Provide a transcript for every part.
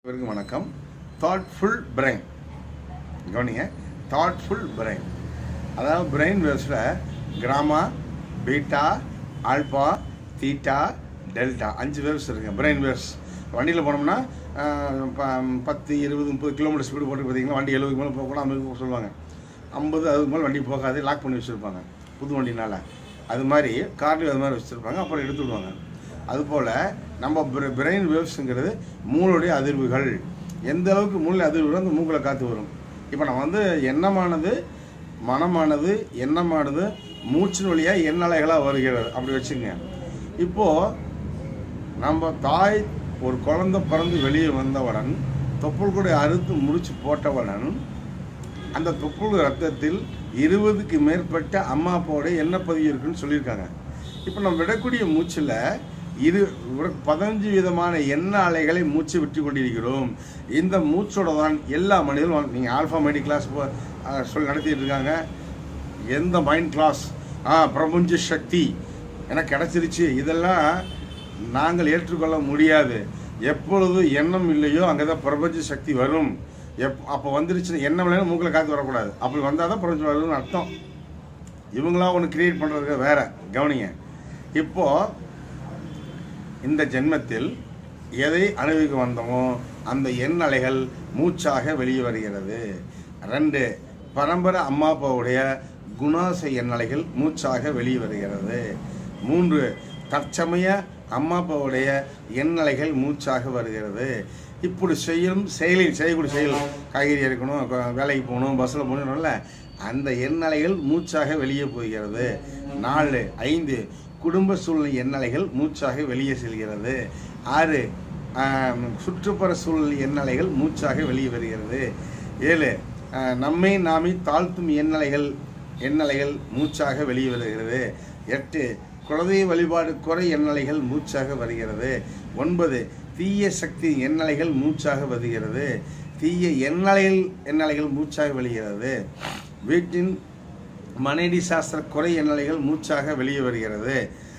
இவருக்கு வணக்கம் thoughtful brain கவனிங்க தாட்ஃபுல் பிரெயின் அதாவது பிரெயின் வேவ்ஸில் gamma beta alpha theta delta அஞ்சு வேவ்ஸ் இருக்குங்க பிரெயின் வேவ்ஸ் வண்டியில் போனோம்னா ஆஹ், ப- பத்து இருபது முப்பது கிலோமீட்டர் ஸ்பீடு போட்டு பார்த்தீங்கன்னா வண்டி எழுபது மேலே போகக்கூடாது ஐம்பது போக சொல்லுவாங்க ஐம்பது அதுக்கு மேலே வண்டி போகாது லாக் பண்ணி வச்சுருப்பாங்க புது வண்டினால அது மாதிரி கார்டு அது மாதிரி வச்சுருப்பாங்க அப்புறம் எடுத்து விடுவாங்க அதுபோல் நம்ம பிரெயின் வேவ்ஸுங்கிறது மூளுடைய அதிர்வுகள் எந்த அளவுக்கு மூளை அதிர்வுகள் அந்த மூக்கில் காற்று வரும் இப்போ நம்ம வந்து எண்ணமானது மனமானது எண்ணமானது மூச்சின் வழியாக எண்ணலைகளாக வருகிறது அப்படி வச்சுங்க இப்போது நம்ம தாய் ஒரு குழந்தை பிறந்து வெளியே வந்தவுடன் தொப்புள் கூட அறுத்து முடிச்சு போட்டவுடன் அந்த தொப்புள் ரத்தத்தில் இருபதுக்கு மேற்பட்ட அம்மா அப்பாவோட எண்ணெய் பதிவு இருக்குன்னு சொல்லியிருக்காங்க இப்போ நம்ம விடக்கூடிய மூச்சில் இரு ஒரு பதினஞ்சு விதமான எண்ணெய் அலைகளை மூச்சு விட்டு கொண்டிருக்கிறோம் இந்த மூச்சோட தான் எல்லா மனிதரும் நீங்கள் ஆல்ஃபா மைடி கிளாஸ் போ- அஹ் சொல்லி நடத்திட்டு இருக்காங்க எந்த மைண்ட் கிளாஸ் ஆ பிரபஞ்ச சக்தி எனக்கு கிடைச்சிருச்சு இதெல்லாம் நாங்கள் ஏற்றுக்கொள்ள முடியாது எப்பொழுது எண்ணம் இல்லையோ அங்கே தான் பிரபஞ்ச சக்தி வரும் எப் அப்போ வந்துருச்சுன்னா எண்ணம் இல்லைன்னா மூக்கில் காற்று வரக்கூடாது அப்படி வந்தால் தான் பிரபஞ்சம் வரும்னு அர்த்தம் இவங்களா ஒன்று கிரியேட் பண்ணுறதுக்கு வேற கவனிங்க இப்போ இந்த ஜென்மத்தில் எதை அனுபவிக்க வந்தோமோ அந்த எண் அலைகள் மூச்சாக வெளியே வருகிறது ரெண்டு பரம்பரை அம்மா அப்பாவுடைய குணாசை எண்ணலைகள் மூச்சாக வெளியே வருகிறது மூன்று தற்சமய அம்மா அப்பாவுடைய எண்ணலைகள் மூச்சாக வருகிறது இப்படி செய்யும் செயலில் செய்யக்கூடிய செயல் காய்கறி அறுக்கணும் கொ- வேலைக்கு போகணும் பஸ்ஸில் போகணும்ல அந்த எண்ணலைகள் மூச்சாக வெளியே போகிறது நாலு ஐந்து குடும்ப சூழ்நிலை எண்ணலைகள் மூச்சாக வெளியே செல்கிறது ஆறு ஆம், சுற்றுப்புற சூழ்நிலை எண்ணலைகள் மூச்சாக வெளியே வருகிறது ஏழு ஆ, நம்மை நாமே தாழ்த்தும் எண்ணலைகள் எண்ணலைகள் மூச்சாக வெளியே வருகிறது எட்டு குலதெய்வ வழிபாடு குறை எண்ணலைகள் மூச்சாக வருகிறது ஒன்பது தீய சக்தி எண்ணலைகள் மூச்சாக வருகிறது தீய எண்ணலைகள் எண்ணலைகள் மூச்சாக வெளிகிறது வீட்டின் மனைவி சாஸ்திர குறை எண்ணலைகள் மூச்சாக வெளியே வருகிறது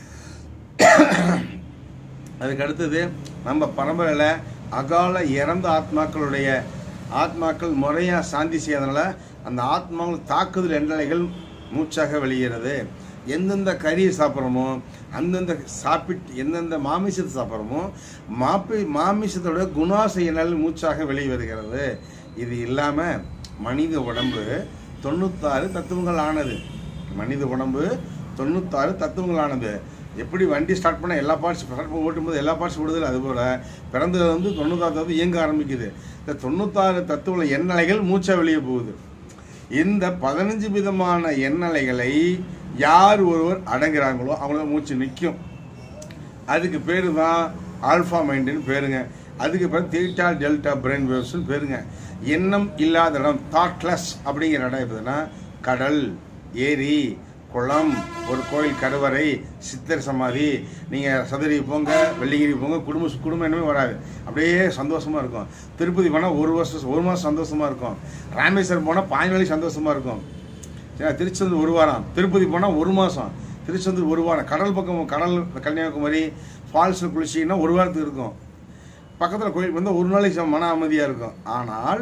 அதுக்கு அடுத்தது நம்ம பரம்பரையில் அகால இறந்த ஆத்மாக்களுடைய ஆத்மாக்கள் முறையாக சாந்தி செய்யறதுனால அந்த ஆத்மாக்கள் தாக்குதல் எண்ணலைகள் மூச்சாக வெளியேறது எந்தெந்த கறியை சாப்பிட்றோமோ அந்தந்த சாப்பிட்டு எந்தெந்த மாமிசத்தை சாப்பிட்றோமோ மாப்பி மாமிசத்தோட குணாசை எண்ணல் மூச்சாக வெளியே வருகிறது இது இல்லாமல் மனித உடம்பு தொண்ணூத்தாறு தத்துவங்கள் ஆனது மனித உடம்பு தொண்ணூத்தாறு தத்துவங்கள் ஆனது எப்படி வண்டி ஸ்டார்ட் பண்ண எல்லா பார்ட்ஸ் ஸ்டார்ட் பண்ணி ஓட்டும்போது எல்லா பார்ட்ஸ் விடுதல் அதுபோல் பிறந்ததுல வந்து தொண்ணூத்தாறு தத்துவம் இயங்க ஆரம்பிக்குது இந்த தொண்ணூத்தாறு தத்துவ எண்ணலைகள் மூச்சா வெளியே போகுது இந்த பதினஞ்சு விதமான எண்ணலைகளை யார் ஒருவர் அடங்குறாங்களோ அவங்கள மூச்சு நிற்கும் அதுக்கு பேரு தான் ஆல்ஃபா மைண்டுன்னு பேருங்க அதுக்கு பேர் தீட்டா டெல்டா பிரெயின் வேவ்ஸ்னு பேருங்க எண்ணம் இல்லாத இடம் தாட்லெஸ் அப்படிங்கிற இடம் எப்படின்னா கடல் ஏரி குளம் ஒரு கோயில் கருவறை சித்தர் சமாதி நீங்கள் சதுரி போங்க வெள்ளிகிரி போங்க குடும்ப குடும்பம் என்னமே வராது அப்படியே சந்தோஷமாக இருக்கும் திருப்பதி போனால் ஒரு வருஷம் ஒரு மாதம் சந்தோஷமாக இருக்கும் ராமேஸ்வரம் போனால் பாஞ்சு நாளைக்கு சந்தோஷமாக இருக்கும் சரி, திருச்செந்தூர் ஒரு வாரம் திருப்பதி போனால் ஒரு மாதம் திருச்செந்தூர் ஒரு வாரம் கடல் பக்கம் கடல் கன்னியாகுமரி ஃபால்ஸில் குளிச்சிங்கன்னா ஒரு வாரத்துக்கு இருக்கும் பக்கத்தில் கோயில் வந்து ஒரு நாளைக்கு ச- மன அமைதியாக இருக்கும் ஆனால்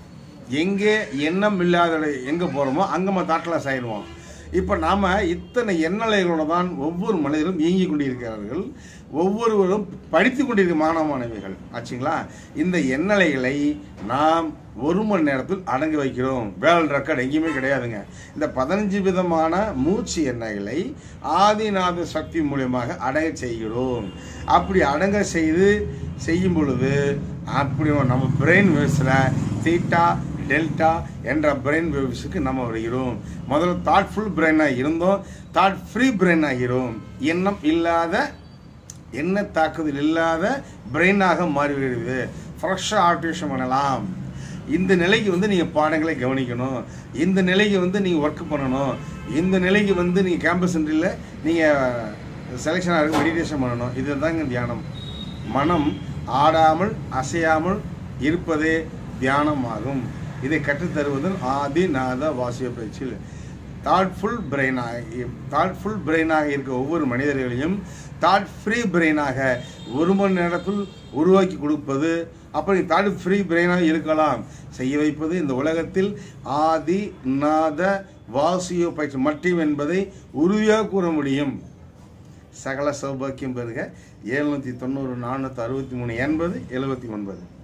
எங்கே எண்ணம் இல்லாத எங்கே போகிறோமோ அங்கே நம்ம தாட்லாஸ் ஆயிடுவோம் இப்போ நாம் இத்தனை எண்ணலைகளோட தான் ஒவ்வொரு மனிதரும் இயங்கி கொண்டிருக்கிறார்கள் ஒவ்வொருவரும் படித்து கொண்டிருக்க மாணவ மாணவிகள் ஆச்சுங்களா இந்த எண்ணலைகளை நாம் ஒரு மணி நேரத்தில் அடங்கி வைக்கிறோம் வேர்ல்ட் ரெக்கார்டு எங்கேயுமே கிடையாதுங்க இந்த பதினஞ்சு விதமான மூச்சு எண்ணெய்களை ஆதிநாத சக்தி மூலியமாக அடங்க செய்கிறோம் அப்படி அடங்க செய்து செய்யும் பொழுது அப்படி நம்ம பிரெயின் வேவ்ஸில் தீட்டா டெல்டா என்ற பிரெயின் வேவ்ஸுக்கு நம்ம வருகிறோம் முதல்ல தாட்ஃபுல் பிரெயினாக இருந்தோம் தாட் ஃப்ரீ பிரெயின் ஆகிறோம் எண்ணம் இல்லாத எண்ண தாக்குதல் இல்லாத பிரெயினாக மாறிவிடுது ஃப்ரெஷ்ஷாக ஆப்ரேஷன் பண்ணலாம் இந்த நிலைக்கு வந்து நீங்கள் பாடங்களை கவனிக்கணும் இந்த நிலைக்கு வந்து நீங்கள் ஒர்க் பண்ணணும் இந்த நிலைக்கு வந்து நீங்கள் கேம்பஸ் சென்டரில் நீங்கள் செலெக்ஷன் ஆக மெடிடேஷன் பண்ணணும் இதுதாங்க தியானம் மனம் ஆடாமல் அசையாமல் இருப்பதே தியானமாகும் இதை கற்றுத்தருவதன் ஆதிநாத வாசிய பயிற்சியில் தாட்ஃபுல் பிரெயினாக தாட்ஃபுல் பிரெயினாக இருக்க ஒவ்வொரு மனிதர்களையும் தாட் ஃப்ரீ பிரெயினாக ஒரு மணி நேரத்தில் உருவாக்கி கொடுப்பது அப்போ நீ தாட் ஃப்ரீ பிரெயினாக இருக்கலாம் செய்ய வைப்பது இந்த உலகத்தில் ஆதி நாத வாசியோ பயிற்சி மட்டும் என்பதை உறுதியாக கூற முடியும் சகல சௌபாக்கியம் பெறுக எழுநூற்றி தொண்ணூறு நானூற்றி அறுபத்தி மூணு எண்பது எழுபத்தி ஒன்பது